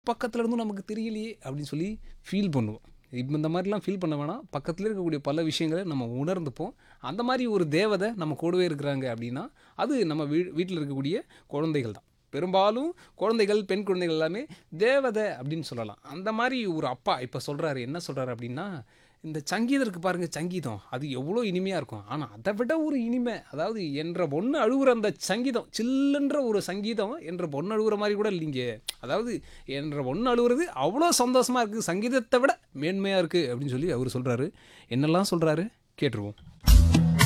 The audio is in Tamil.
பக்கத்துல இருந்தும் நமக்கு தெரியலையே அப்படின்னு சொல்லி ஃபீல் பண்ணுவோம் இப்போ இந்த மாதிரிலாம் ஃபீல் பண்ண வேணாம் பக்கத்தில் இருக்கக்கூடிய பல விஷயங்களை நம்ம உணர்ந்துப்போம் அந்த மாதிரி ஒரு தேவதை நம்ம கூடவே இருக்கிறாங்க அப்படின்னா அது நம்ம வீ வீட்டில் இருக்கக்கூடிய குழந்தைகள் தான் பெரும்பாலும் குழந்தைகள் பெண் குழந்தைகள் எல்லாமே தேவதை அப்படின்னு சொல்லலாம் அந்த மாதிரி ஒரு அப்பா இப்போ சொல்கிறாரு என்ன சொல்கிறாரு அப்படின்னா இந்த சங்கீதம் இருக்குது பாருங்கள் சங்கீதம் அது எவ்வளோ இனிமையாக இருக்கும் ஆனால் அதை விட ஒரு இனிமை அதாவது என்ற பொண்ணு அழுகுற அந்த சங்கீதம் சில்லுன்ற ஒரு சங்கீதம் என்ற பொண்ணு அழுகுற மாதிரி கூட இல்லைங்க அதாவது என்ற பொண்ணு அழுகுறது அவ்வளோ சந்தோஷமாக இருக்குது சங்கீதத்தை விட மேன்மையாக இருக்குது அப்படின்னு சொல்லி அவர் சொல்கிறாரு என்னெல்லாம் சொல்கிறாரு கேட்டுருவோம்